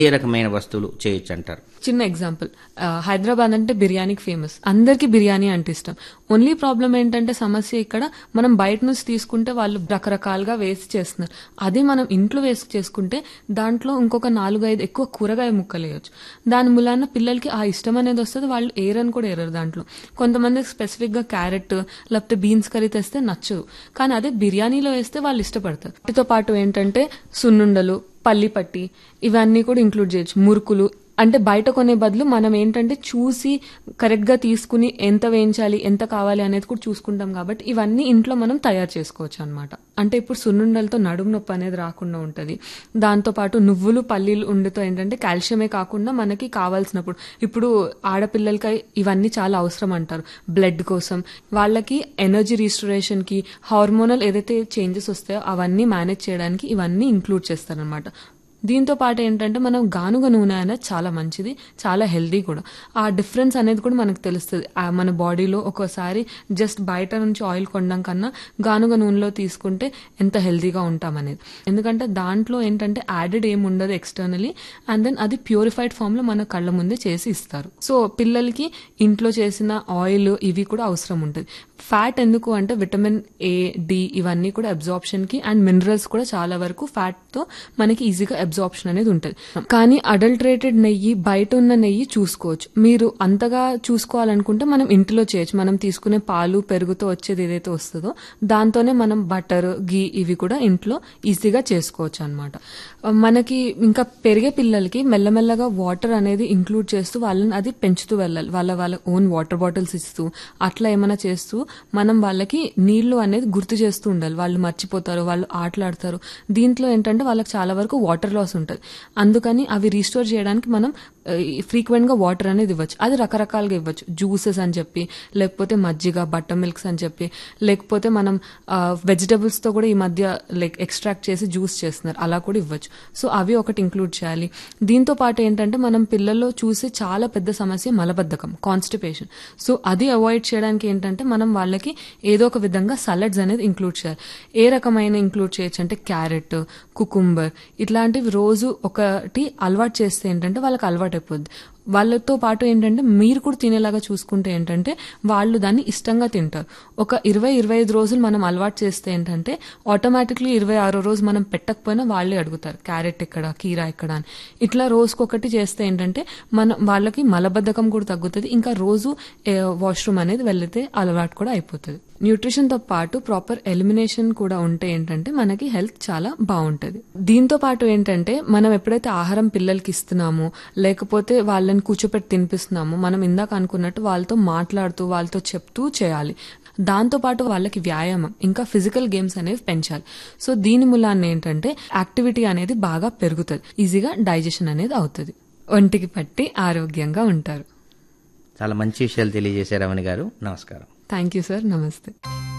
ఏ రకమైన వస్తువులు చేయొచ్చు అంటారు చిన్న ఎగ్జాంపుల్ హైదరాబాద్ అంటే బిర్యానీకి ఫేమస్ అందరికీ బిర్యానీ అంటే ఇష్టం ఓన్లీ ప్రాబ్లం ఏంటంటే సమస్య ఇక్కడ మనం బయట నుంచి తీసుకుంటే వాళ్ళు రకరకాలుగా వేసి చేస్తున్నారు అదే మనం ఇంట్లో వేసి చేసుకుంటే దాంట్లో ఇంకొక నాలుగు ఐదు ఎక్కువ కూరగాయ ముక్కలు వేయచ్చు దాని మూలాన పిల్లలకి ఆ ఇష్టం అనేది వస్తుంది వాళ్ళు ఏరని కూడా ఏరరు దాంట్లో కొంతమంది స్పెసిఫిక్ గా క్యారెట్ లేకపోతే బీన్స్ కర్రీ తెస్తే నచ్చదు కానీ అదే బిర్యానీలో వేస్తే వాళ్ళు ఇష్టపడతారు వాటితో పాటు ఏంటంటే సున్నుండలు పల్లి పట్టి ఇవన్నీ కూడా ఇంక్లూడ్ చేయొచ్చు మురుకులు అంటే బయట కొనే బదులు మనం ఏంటంటే చూసి కరెక్ట్ గా తీసుకుని ఎంత వేయించాలి ఎంత కావాలి అనేది కూడా చూసుకుంటాం కాబట్టి ఇవన్నీ ఇంట్లో మనం తయారు చేసుకోవచ్చు అనమాట అంటే ఇప్పుడు సున్నుండలతో నడుము నొప్పి అనేది రాకుండా ఉంటది దాంతో పాటు నువ్వులు పల్లీలు ఉండితో ఏంటంటే కాల్షియమే కాకుండా మనకి కావాల్సినప్పుడు ఇప్పుడు ఆడపిల్లలకి ఇవన్నీ చాలా అవసరం అంటారు బ్లడ్ కోసం వాళ్ళకి ఎనర్జీ రీస్టోరేషన్ కి హార్మోనల్ ఏదైతే చేంజెస్ వస్తాయో అవన్నీ మేనేజ్ చేయడానికి ఇవన్నీ ఇంక్లూడ్ చేస్తారనమాట దీంతో పాటు ఏంటంటే మనం గానుగ నూనె అనేది చాలా మంచిది చాలా హెల్దీ కూడా ఆ డిఫరెన్స్ అనేది కూడా మనకు తెలుస్తుంది ఆ మన బాడీలో ఒక్కోసారి జస్ట్ బయట నుంచి ఆయిల్ కొనడం కన్నా గానుగ నూనెలో తీసుకుంటే ఎంత హెల్దీగా ఉంటాం అనేది ఎందుకంటే దాంట్లో ఏంటంటే యాడెడ్ ఏమి ఉండదు ఎక్స్టర్నలీ అండ్ దెన్ అది ప్యూరిఫైడ్ ఫామ్ లో మన కళ్ళ ముందే చేసి ఇస్తారు సో పిల్లలకి ఇంట్లో చేసిన ఆయిల్ ఇవి కూడా అవసరం ఉంటుంది ఫ్యాట్ ఎందుకు అంటే విటమిన్ ఏ డి ఇవన్నీ కూడా అబ్జార్ప్షన్ కి అండ్ మినరల్స్ కూడా చాలా వరకు ఫ్యాట్ తో మనకి ఈజీగా అబ్జార్ప్షన్ అనేది ఉంటుంది కానీ అడల్టరేటెడ్ నెయ్యి బయట ఉన్న నెయ్యి చూసుకోవచ్చు మీరు అంతగా చూసుకోవాలనుకుంటే మనం ఇంటిలో చేయొచ్చు మనం తీసుకునే పాలు పెరుగుతో వచ్చేది ఏదైతే వస్తుందో దాంతోనే మనం బటర్ గీ ఇవి కూడా ఇంట్లో ఈజీగా చేసుకోవచ్చు అనమాట మనకి ఇంకా పెరిగే పిల్లలకి మెల్లమెల్లగా వాటర్ అనేది ఇంక్లూడ్ చేస్తూ వాళ్ళని అది పెంచుతూ వెళ్ళాలి వాళ్ళ వాళ్ళ ఓన్ వాటర్ బాటిల్స్ ఇస్తూ అట్లా ఏమైనా చేస్తూ మనం వాళ్ళకి నీళ్లు అనేది గుర్తు చేస్తూ ఉండాలి వాళ్ళు మర్చిపోతారు వాళ్ళు ఆటలాడతారు దీంట్లో ఏంటంటే వాళ్ళకి చాలా వరకు వాటర్ లాస్ ఉంటుంది అందుకని అవి రీస్టోర్ చేయడానికి మనం ఫ్రీక్వెంట్ గా వాటర్ అనేది ఇవ్వచ్చు అది రకరకాలుగా ఇవ్వచ్చు జ్యూసెస్ అని చెప్పి లేకపోతే మజ్జిగ బట్టర్ మిల్క్స్ అని చెప్పి లేకపోతే మనం వెజిటబుల్స్ తో కూడా ఈ మధ్య లైక్ ఎక్స్ట్రాక్ట్ చేసి జ్యూస్ చేస్తున్నారు అలా కూడా ఇవ్వచ్చు సో అవి ఒకటి ఇంక్లూడ్ చేయాలి దీంతో పాటు ఏంటంటే మనం పిల్లల్లో చూసే చాలా పెద్ద సమస్య మలబద్ధకం కాన్స్టిపేషన్ సో అది అవాయిడ్ చేయడానికి ఏంటంటే మనం వాళ్ళకి ఏదో ఒక విధంగా సలాడ్స్ అనేది ఇంక్లూడ్ చేయాలి ఏ రకమైన ఇంక్లూడ్ చేయొచ్చు అంటే క్యారెట్ కుకుంబర్ ఇట్లాంటివి రోజు ఒకటి అలవాటు చేస్తే ఏంటంటే వాళ్ళకి అలవాటు అయిపోద్ది వాళ్ళతో పాటు ఏంటంటే మీరు కూడా తినేలాగా చూసుకుంటే ఏంటంటే వాళ్ళు దాన్ని ఇష్టంగా తింటారు ఒక ఇరవై ఇరవై ఐదు రోజులు మనం అలవాటు చేస్తే ఏంటంటే ఆటోమేటిక్లీ ఇరవై ఆరో రోజు మనం పెట్టకపోయినా వాళ్ళే అడుగుతారు క్యారెట్ ఎక్కడ కీరా ఎక్కడ అని ఇట్లా రోజుకొకటి చేస్తే ఏంటంటే మన వాళ్ళకి మలబద్ధకం కూడా తగ్గుతుంది ఇంకా రోజు వాష్రూమ్ అనేది వెళ్తే అలవాటు కూడా అయిపోతుంది న్యూట్రిషన్ తో పాటు ప్రాపర్ ఎలిమినేషన్ కూడా ఉంటే ఏంటంటే మనకి హెల్త్ చాలా బాగుంటది దీంతో పాటు ఏంటంటే మనం ఎప్పుడైతే ఆహారం పిల్లలకి ఇస్తున్నామో లేకపోతే వాళ్ళని కూర్చోపెట్టి తినిపిస్తున్నామో మనం ఇందాక అనుకున్నట్టు వాళ్ళతో మాట్లాడుతూ వాళ్ళతో చెప్తూ చేయాలి దాంతో పాటు వాళ్ళకి వ్యాయామం ఇంకా ఫిజికల్ గేమ్స్ అనేవి పెంచాలి సో దీని మూలాన్ని ఏంటంటే యాక్టివిటీ అనేది బాగా పెరుగుతుంది ఈజీగా డైజెషన్ అనేది అవుతుంది ఒంటికి పట్టి ఆరోగ్యంగా ఉంటారు చాలా మంచి విషయాలు తెలియజేశారు రమణి గారు నమస్కారం థ్యాంక్ యూ సార్ నమస్తే